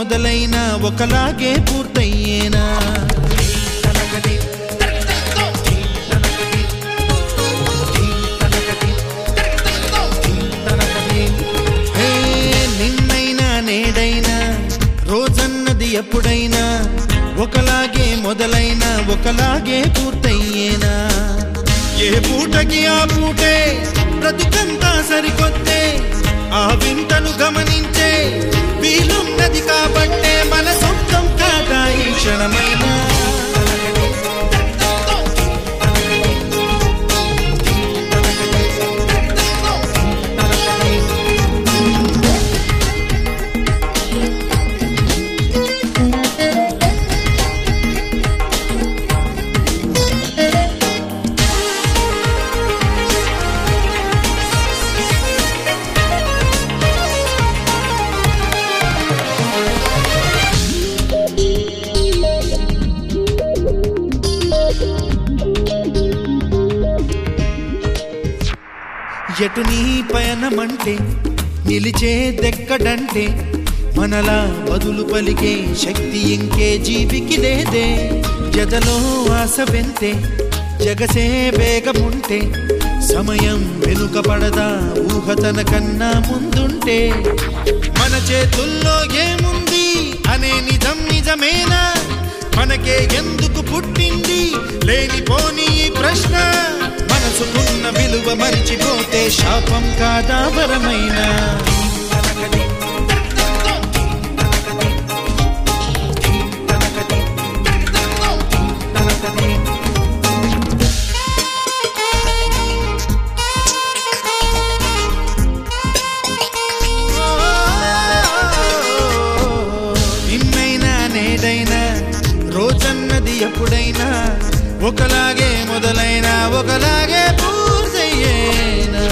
మొదలైన ఒకలాగే పూర్తయ్యేనా హే, నిన్నైనా నేడైనా రోజన్నది ఎప్పుడైనా ఒకలాగే మొదలైన ఒకలాగే పూర్తయ్యేనా ఏ పూటకి ఆ పూటే బ్రతుకంతా సరికొత్తే ఆ వింతను గమనించే వీలున్నది కాబట్టే మన సొంతం కాదా ఈ క్షణమైనా ఎటు నీ పయనమంటే నిలిచే దెక్కడంటే మనలా బదులు పలికే శక్తి ఇంకే జీవికి లేదే జదలో ఆశ వెంతే జగసే వేగముంటే సమయం వెనుక పడదా ఊహ తన కన్నా ముందుంటే మన చేతుల్లో ఏముంది అనే నిజం నిజమేనా మనకే ఎందుకు పుట్టింది లేనిపోని ఈ ప్రశ్న మనసుకున్న విలువ మరిచిపోతే శాపం కాదా వరమైనా నిన్నైనా నేడైనా రోజన్నది ఎప్పుడైనా ఒకలాగే మొదలైనా ఒకలాగే పూర్తయ్యేనా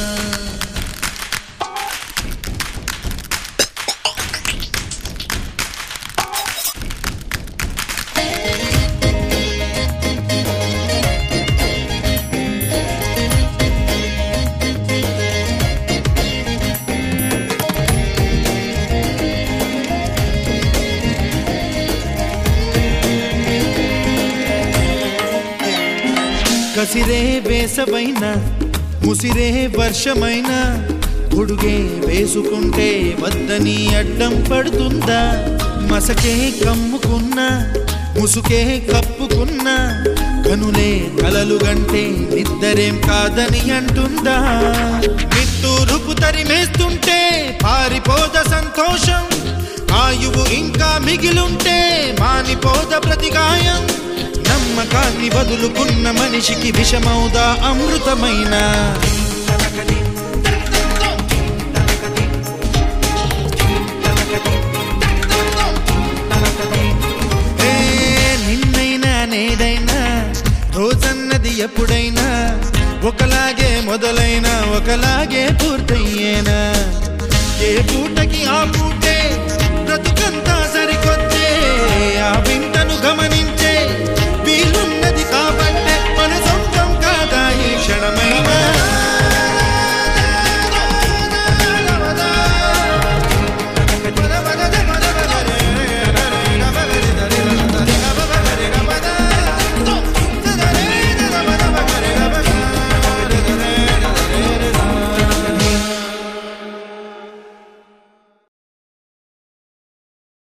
కసిరే వేసవైనా ముసిరే వర్షమైనా గొడుగే వేసుకుంటే వద్దని అడ్డం పడుతుందా మసకే కమ్ముకున్నా ముసుకే కప్పుకున్నా కనులే కలలు గంటే నిద్దరేం కాదని అంటుందా నిట్టూరుపు తరిమేస్తుంటే పారిపోద సంతోషం ఆయువు ఇంకా మిగిలుంటే మానిపోద ప్రతిగాయం నమ్మకాన్ని వదులుకున్న మనిషికి విషమౌదా అమృతమైన ఏ నిన్నైనా నేడైనా రోజన్నది ఎప్పుడైనా ఒకలాగే